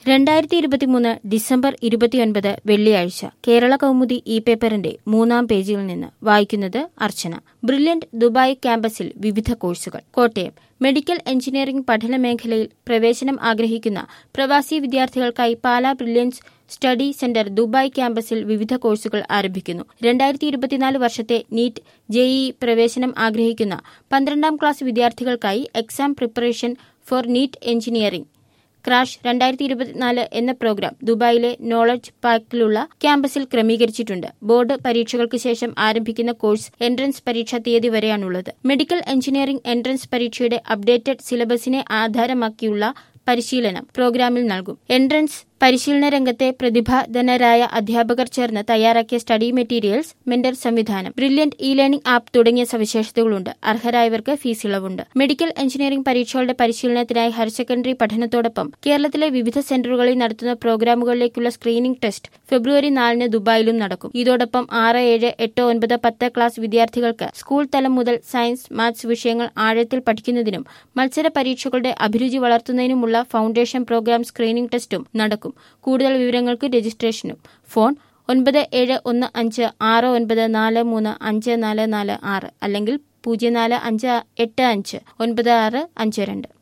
രണ്ടായിരത്തി ഇരുപത്തിമൂന്ന് ഡിസംബർ ഇരുപത്തിയൊൻപത് വെള്ളിയാഴ്ച കേരള കൗമുദി ഇ പേപ്പറിന്റെ മൂന്നാം പേജിൽ നിന്ന് വായിക്കുന്നത് അർച്ചന ബ്രില്യന്റ് ദുബായ് ക്യാമ്പസിൽ വിവിധ കോഴ്സുകൾ കോട്ടയം മെഡിക്കൽ എഞ്ചിനീയറിംഗ് പഠന മേഖലയിൽ പ്രവേശനം ആഗ്രഹിക്കുന്ന പ്രവാസി വിദ്യാർത്ഥികൾക്കായി Pala brilliance study centre Dubai ക്യാമ്പസിൽ വിവിധ കോഴ്സുകൾ ആരംഭിക്കുന്നു രണ്ടായിരത്തി ഇരുപത്തിനാല് വർഷത്തെ നീറ്റ് ജെഇഇ പ്രവേശനം ആഗ്രഹിക്കുന്ന പന്ത്രണ്ടാം ക്ലാസ് വിദ്യാർത്ഥികൾക്കായി exam preparation for NEET engineering crash രണ്ടായിരത്തി ഇരുപത്തിനാല് എന്ന പ്രോഗ്രാം ദുബായിലെ നോളജ് പാർക്കിലുള്ള ക്യാമ്പസിൽ ക്രമീകരിച്ചിട്ടുണ്ട് ബോർഡ് പരീക്ഷകൾക്ക് ശേഷം ആരംഭിക്കുന്ന കോഴ്സ് എൻട്രൻസ് പരീക്ഷ തീയതി വരെയാണുള്ളത് മെഡിക്കൽ എഞ്ചിനീയറിംഗ് എൻട്രൻസ് പരീക്ഷയുടെ അപ്ഡേറ്റഡ് സിലബസിനെ ആധാരമാക്കിയുള്ള പരിശീലനം പ്രോഗ്രാമിൽ നൽകും എൻട്രൻസ് പരിശീലന രംഗത്തെ പ്രതിഭാധനരായ അധ്യാപകർ ചേർന്ന് തയ്യാറാക്കിയ സ്റ്റഡി മെറ്റീരിയൽസ് മെന്റർ സംവിധാനം ബ്രില്യന്റ് ഇ ലേണിംഗ് ആപ്പ് തുടങ്ങിയ സവിശേഷതകളുണ്ട് അർഹരായവർക്ക് ഫീസ് ഇളവുണ്ട് മെഡിക്കൽ എഞ്ചിനീയറിംഗ് പരീക്ഷകളുടെ പരിശീലനത്തിനായി ഹയർ സെക്കൻഡറി പഠനത്തോടൊപ്പം കേരളത്തിലെ വിവിധ സെന്ററുകളിൽ നടത്തുന്ന പ്രോഗ്രാമുകളിലേക്കുള്ള സ്ക്രീനിംഗ് ടെസ്റ്റ് ഫെബ്രുവരി നാലിന് ദുബായിലും നടക്കും ഇതോടൊപ്പം ആറ് ഏഴ് എട്ട് ഒൻപത് പത്ത് ക്ലാസ് വിദ്യാർത്ഥികൾക്ക് സ്കൂൾ തലം മുതൽ സയൻസ് മാത്സ് വിഷയങ്ങൾ ആഴത്തിൽ പഠിക്കുന്നതിനും മത്സര പരീക്ഷകളുടെ അഭിരുചി വളർത്തുന്നതിനുമുള്ള ഫൗണ്ടേഷൻ പ്രോഗ്രാം സ്ക്രീനിംഗ് ടെസ്റ്റും നടക്കും കൂടുതൽ വിവരങ്ങൾക്ക് രജിസ്ട്രേഷനും ഫോൺ ഒൻപത് ഏഴ് ഒന്ന് അഞ്ച് ആറ് ഒൻപത് നാല് മൂന്ന് അഞ്ച് നാല് നാല് ആറ് അല്ലെങ്കിൽ പൂജ്യം നാല് അഞ്ച് എട്ട് അഞ്ച് ഒൻപത് ആറ് അഞ്ച് രണ്ട്